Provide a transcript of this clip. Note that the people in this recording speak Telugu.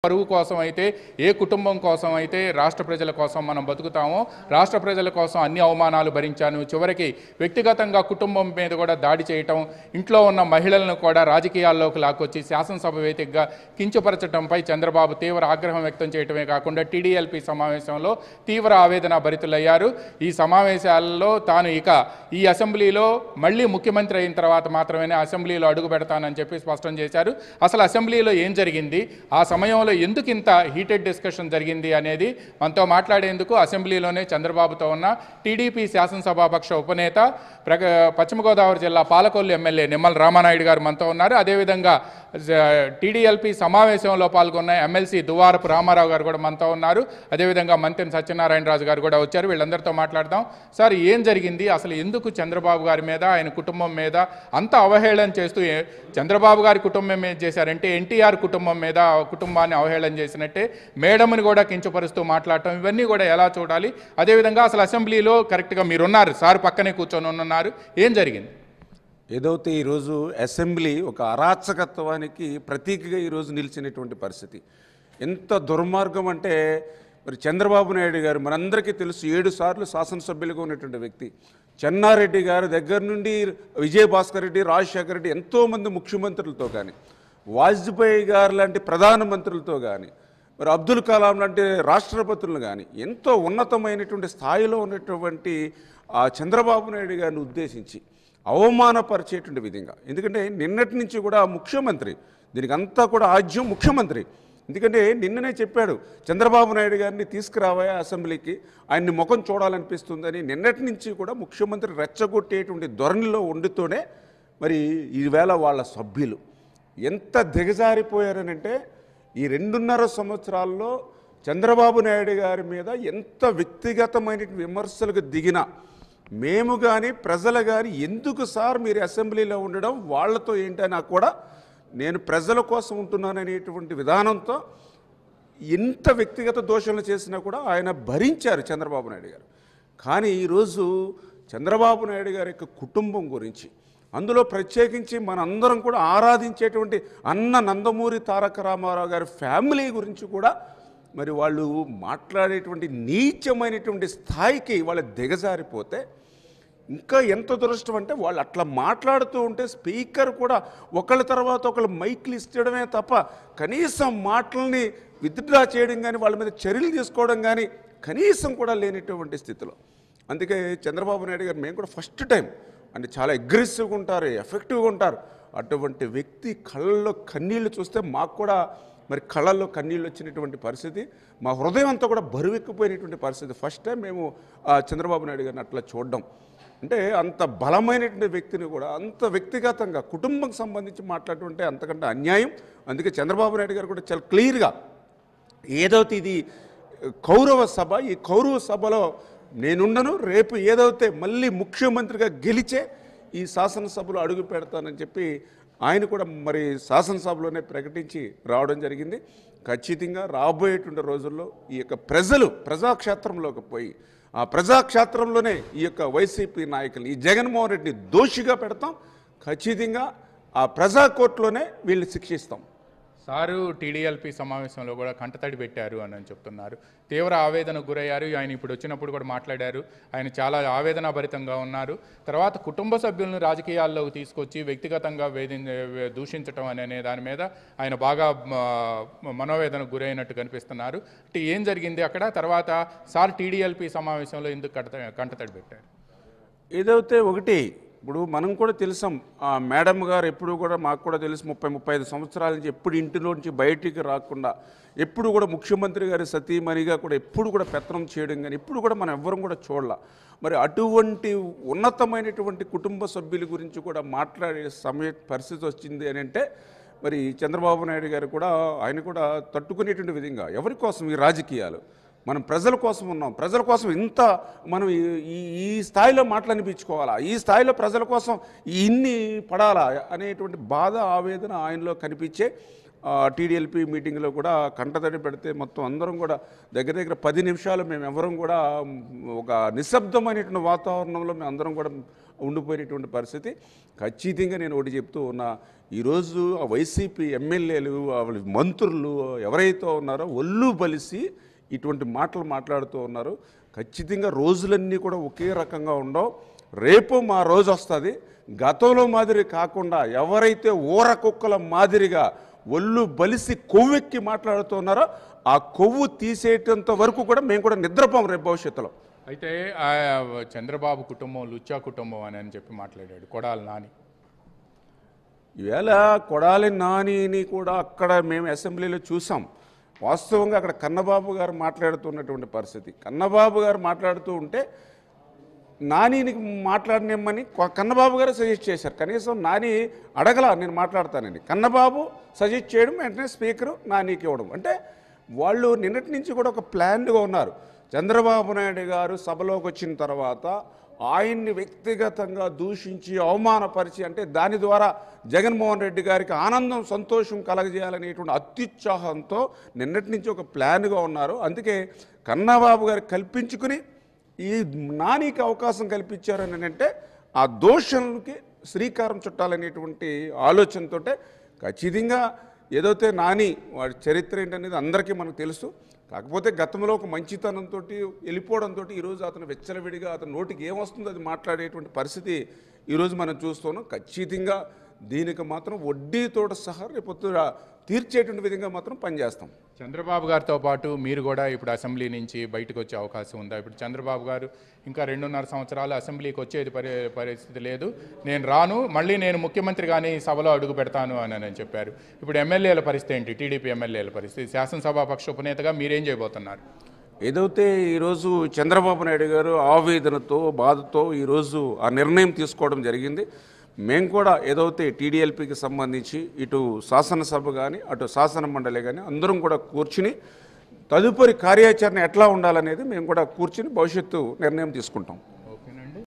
పరువు కోసం అయితే ఏ కుటుంబం కోసం అయితే రాష్ట్ర ప్రజల కోసం మనం బతుకుతామో రాష్ట్ర ప్రజల కోసం అన్ని అవమానాలు భరించాను చివరికి వ్యక్తిగతంగా కుటుంబం మీద కూడా దాడి చేయటం ఇంట్లో ఉన్న మహిళలను కూడా రాజకీయాల్లోకి లాక్కొచ్చి శాసనసభ వేదికగా కించపరచడంపై చంద్రబాబు తీవ్ర ఆగ్రహం వ్యక్తం చేయటమే కాకుండా టీడీఎల్పీ సమావేశంలో తీవ్ర ఆవేదన భరితులయ్యారు ఈ సమావేశాల్లో తాను ఇక ఈ అసెంబ్లీలో మళ్ళీ ముఖ్యమంత్రి అయిన తర్వాత మాత్రమే అసెంబ్లీలో అడుగు పెడతానని చెప్పి స్పష్టం చేశారు అసలు అసెంబ్లీలో ఏం జరిగింది ఆ సమయంలో ఎందుకు ఇంత హీటెడ్ డిస్కషన్ జరిగింది అనేది మనతో మాట్లాడేందుకు అసెంబ్లీలోనే చంద్రబాబుతో ఉన్న టీడీపీ శాసనసభాపక్ష ఉపనేత ప్రగ పశ్చిమ గోదావరి జిల్లా పాలకొల్లు ఎమ్మెల్యే నిమ్మల రామానాయుడు గారు మనతో ఉన్నారు అదేవిధంగా టీడీఎల్పీ సమావేశంలో పాల్గొన్న ఎమ్మెల్సీ దువారపు రామారావు గారు కూడా మనతో ఉన్నారు అదేవిధంగా మంత్రి సత్యనారాయణరాజు గారు కూడా వచ్చారు వీళ్ళందరితో మాట్లాడదాం సార్ ఏం జరిగింది అసలు ఎందుకు చంద్రబాబు గారి మీద ఆయన కుటుంబం మీద అంత అవహేళన చేస్తూ ఏ- చంద్రబాబు గారి కుటుంబం మీద చేశారంటే ఎన్టీఆర్ కుటుంబం మీద ఆ కుటుంబాన్ని అవహేళన చేసినట్టే మేడంని కూడా కించపరుస్తూ మాట్లాడటం ఇవన్నీ కూడా ఎలా చూడాలి అదేవిధంగా అసలు అసెంబ్లీలో కరెక్ట్గా మీరున్నారు సార్ పక్కనే కూర్చొని ఉన్నారు ఏం జరిగింది ఏదైతే ఈరోజు అసెంబ్లీ ఒక అరాచకత్వానికి ప్రతీకగా ఈరోజు నిలిచినటువంటి పరిస్థితి ఎంత దుర్మార్గం అంటే మరి చంద్రబాబు నాయుడు గారు మనందరికీ తెలుసు ఏడు సార్లు శాసనసభ్యులుగా ఉన్నటువంటి వ్యక్తి చెన్నారెడ్డి గారి దగ్గర నుండి విజయభాస్కర్ రెడ్డి రాజశేఖర రెడ్డి ఎంతోమంది ముఖ్యమంత్రులతో కానీ వాజ్పేయి గారు లాంటి ప్రధానమంత్రులతో కానీ మరి అబ్దుల్ కలాం లాంటి రాష్ట్రపతులను కానీ ఎంతో ఉన్నతమైనటువంటి స్థాయిలో ఉన్నటువంటి ఆ చంద్రబాబు నాయుడు గారిని ఉద్దేశించి అవమానపరిచేటువంటి విధంగా ఎందుకంటే నిన్నటి నుంచి కూడా ముఖ్యమంత్రి దీనికి అంతా కూడా ఆజ్యం ముఖ్యమంత్రి ఎందుకంటే నిన్ననే చెప్పాడు చంద్రబాబు నాయుడు గారిని తీసుకురావా అసెంబ్లీకి ఆయన్ని ముఖం చూడాలనిపిస్తుందని నిన్నటి నుంచి కూడా ముఖ్యమంత్రి రెచ్చగొట్టేటువంటి ధోరణిలో ఉండితోనే మరి ఈవేళ వాళ్ళ సభ్యులు ఎంత దిగజారిపోయారనంటే ఈ రెండున్నర సంవత్సరాల్లో చంద్రబాబు నాయుడు గారి మీద ఎంత వ్యక్తిగతమైన విమర్శలకు దిగినా మేము కానీ ప్రజలు కానీ ఎందుకు సార్ మీరు అసెంబ్లీలో ఉండడం వాళ్ళతో ఏంటన్నా కూడా నేను ప్రజల కోసం ఉంటున్నాననేటువంటి విధానంతో ఎంత వ్యక్తిగత దోషణలు చేసినా కూడా ఆయన భరించారు చంద్రబాబు నాయుడు గారు కానీ ఈరోజు చంద్రబాబు నాయుడు గారి యొక్క కుటుంబం గురించి అందులో ప్రత్యేకించి మనందరం కూడా ఆరాధించేటువంటి అన్న నందమూరి తారక రామారావు గారి ఫ్యామిలీ గురించి కూడా మరి వాళ్ళు మాట్లాడేటువంటి నీచమైనటువంటి స్థాయికి వాళ్ళు దిగజారిపోతే ఇంకా ఎంత దురదృష్టం అంటే వాళ్ళు అట్లా మాట్లాడుతూ ఉంటే స్పీకర్ కూడా ఒకళ్ళ తర్వాత ఒకళ్ళు మైక్లు ఇచ్చడమే తప్ప కనీసం మాటల్ని విత్డ్రా చేయడం కానీ వాళ్ళ మీద చర్యలు తీసుకోవడం కానీ కనీసం కూడా లేనటువంటి స్థితిలో అందుకే చంద్రబాబు నాయుడు గారు మేము కూడా ఫస్ట్ టైం అంటే చాలా అగ్రెసివ్గా ఉంటారు ఎఫెక్టివ్గా ఉంటారు అటువంటి వ్యక్తి కళ్ళల్లో కన్నీళ్లు చూస్తే మాకు కూడా మరి కళ్ళల్లో కన్నీళ్ళు వచ్చినటువంటి పరిస్థితి మా హృదయం అంతా కూడా బరువెక్కిపోయినటువంటి పరిస్థితి ఫస్ట్ టైం మేము ఆ చంద్రబాబు నాయుడు గారిని అట్లా చూడడం అంటే అంత బలమైనటువంటి వ్యక్తిని కూడా అంత వ్యక్తిగతంగా కుటుంబం సంబంధించి మాట్లాడుతుంటే అంతకంటే అన్యాయం అందుకే చంద్రబాబు నాయుడు గారు కూడా చాలా క్లియర్గా ఏదైతే ఇది కౌరవ సభ ఈ కౌరవ సభలో నేనుండను రేపు ఏదైతే మళ్ళీ ముఖ్యమంత్రిగా గెలిచే ఈ శాసనసభలో అడుగు పెడతానని చెప్పి ఆయన కూడా మరి శాసనసభలోనే ప్రకటించి రావడం జరిగింది ఖచ్చితంగా రాబోయేటువంటి రోజుల్లో ఈ యొక్క ప్రజలు ప్రజాక్షేత్రంలోకి పోయి ఆ ప్రజాక్షేత్రంలోనే ఈ యొక్క వైసీపీ నాయకులు ఈ జగన్మోహన్ రెడ్డిని దోషిగా పెడతాం ఖచ్చితంగా ఆ ప్రజా కోర్టులోనే వీళ్ళని శిక్షిస్తాం సారు టీడీఎల్పీ సమావేశంలో కూడా కంటతడి పెట్టారు అని అని చెప్తున్నారు తీవ్ర ఆవేదనకు గురయ్యారు ఆయన ఇప్పుడు వచ్చినప్పుడు కూడా మాట్లాడారు ఆయన చాలా ఆవేదన భరితంగా ఉన్నారు తర్వాత కుటుంబ సభ్యులను రాజకీయాల్లోకి తీసుకొచ్చి వ్యక్తిగతంగా వేధి దూషించటం అనే దాని మీద ఆయన బాగా మ, మనోవేదనకు గురైనట్టు కనిపిస్తున్నారు అంటే ఏం జరిగింది అక్కడ తర్వాత సార్ టీడీఎల్పీ సమావేశంలో ఎందుకు కంట కంటతడి పెట్టారు ఏదైతే ఒకటి ఇప్పుడు మనం కూడా తెలుసాం ఆ మేడం గారు ఎప్పుడు కూడా మాకు కూడా తెలుసు ముప్పై ముప్పై ఐదు సంవత్సరాల నుంచి ఎప్పుడు ఇంటిలోంచి బయటికి రాకుండా ఎప్పుడు కూడా ముఖ్యమంత్రి గారి సతీమణిగా కూడా ఎప్పుడు కూడా పెత్తనం చేయడం కానీ ఎప్పుడు కూడా మనం ఎవ్వరం కూడా చూడాల మరి అటువంటి ఉన్నతమైనటువంటి కుటుంబ సభ్యుల గురించి కూడా మాట్లాడే సమయ పరిస్థితి వచ్చింది అని అంటే మరి చంద్రబాబు నాయుడు గారు కూడా ఆయన కూడా తట్టుకునేటువంటి విధంగా ఎవరి కోసం ఈ రాజకీయాలు మనం ప్రజల కోసం ఉన్నాం ప్రజల కోసం ఇంత మనం ఈ- ఈ ఈ స్థాయిలో మాటలు అనిపించుకోవాలా ఈ స్థాయిలో ప్రజల కోసం ఇన్ని పడాలా అనేటువంటి బాధ ఆవేదన ఆయనలో కనిపించే టీడీఎల్పీ మీటింగ్లో కూడా కంటతడి పెడితే మొత్తం అందరం కూడా దగ్గర దగ్గర పది నిమిషాలు మేము ఎవరం కూడా మ్, ఒక నిశ్శబ్దమైనటువంటి వాతావరణంలో మేము అందరం కూడా ఉండిపోయినటువంటి పరిస్థితి ఖచ్చితంగా నేను ఒకటి చెప్తూ ఉన్నా ఈరోజు ఆ వైసీపీ ఎమ్మెల్యేలు వాళ్ళ మంత్రులు ఎవరైతే ఉన్నారో ఒళ్ళు బలిసి ఇటువంటి మాటలు మాట్లాడుతూ ఉన్నారు ఖచ్చితంగా రోజులన్నీ కూడా ఒకే రకంగా ఉండవు రేపు మా రోజు వస్తుంది గతంలో మాదిరి కాకుండా ఎవరైతే ఊర కుక్కల మాదిరిగా ఒళ్ళు బలిసి కొవ్వెక్కి మాట్లాడుతున్నారో ఆ కొవ్వు తీసేటంత వరకు కూడా మేము కూడా నిద్రపోం రేపు భవిష్యత్తులో అయితే ఆ చంద్రబాబు కుటుంబం లుచ్చా కుటుంబం అని అని చెప్పి మాట్లాడాడు కొడాలి నాని ఈవేళ కొడాలి నానిని కూడా అక్కడ మేము అసెంబ్లీలో చూసాం వాస్తవంగా అక్కడ కన్నబాబు గారు మాట్లాడుతున్నటువంటి పరిస్థితి కన్నబాబు గారు మాట్లాడుతూ ఉంటే నానిని మాట్లాడనిమ్మని కొ- కన్నబాబు గారు సజెస్ట్ చేశారు కనీసం నాని అడగల నేను మాట్లాడతానని కన్నబాబు సజెస్ట్ చేయడం వెంటనే స్పీకరు నానికి ఇవ్వడం అంటే వాళ్ళు నిన్నటి నుంచి కూడా ఒక ప్లాన్గా ఉన్నారు చంద్రబాబు నాయుడు గారు సభలోకి వచ్చిన తర్వాత ఆయన్ని వ్యక్తిగతంగా దూషించి అవమానపరిచి అంటే దాని ద్వారా జగన్మోహన్ రెడ్డి గారికి ఆనందం సంతోషం కలగజేయాలనేటువంటి అత్యుత్సాహంతో నిన్నటి నుంచి ఒక ప్లాన్గా ఉన్నారు అందుకే కన్నబాబు గారు కల్పించుకుని ఈ నానికి అవకాశం కల్పించారని అంటే ఆ దోషంకి శ్రీకారం చుట్టాలనేటువంటి ఆలోచనతోటే ఖచ్చితంగా ఏదైతే నాని వాడి చరిత్ర ఏంటనేది అందరికీ మనకు తెలుసు కాకపోతే గతంలో ఒక మంచితనంతో వెళ్ళిపోవడంతో ఈరోజు అతను వెచ్చలవిడిగా అతని నోటికి ఏమొస్తుందో అది మాట్లాడేటువంటి పరిస్థితి ఈరోజు మనం చూస్తున్నాం ఖచ్చితంగా దీనికి మాత్రం వడ్డీతోట సహా రేపొద్దున తీర్చేటువంటి విధంగా మాత్రం పనిచేస్తాం చంద్రబాబు గారితో పాటు మీరు కూడా ఇప్పుడు అసెంబ్లీ నుంచి బయటకు వచ్చే అవకాశం ఉందా ఇప్పుడు చంద్రబాబు గారు ఇంకా రెండున్నర సంవత్సరాలు అసెంబ్లీకి వచ్చేది పరి పరిస్థితి లేదు నేను రాను మళ్ళీ నేను ముఖ్యమంత్రిగానే ఈ సభలో అడుగు పెడతాను అని అని చెప్పారు ఇప్పుడు ఎమ్మెల్యేల పరిస్థితి ఏంటి టీడీపీ ఎమ్మెల్యేల పరిస్థితి శాసనసభాపక్ష ఉపనేతగా మీరేం చేయబోతున్నారు ఏదైతే ఈరోజు చంద్రబాబు నాయుడు గారు ఆవేదనతో బాధతో ఈరోజు ఆ నిర్ణయం తీసుకోవడం జరిగింది మేము కూడా ఏదైతే టీడీఎల్పీకి సంబంధించి ఇటు శాసనసభ కానీ అటు శాసన మండలి కానీ అందరం కూడా కూర్చుని తదుపరి కార్యాచరణ ఎట్లా ఉండాలనేది మేము కూడా కూర్చుని భవిష్యత్తు నిర్ణయం తీసుకుంటాం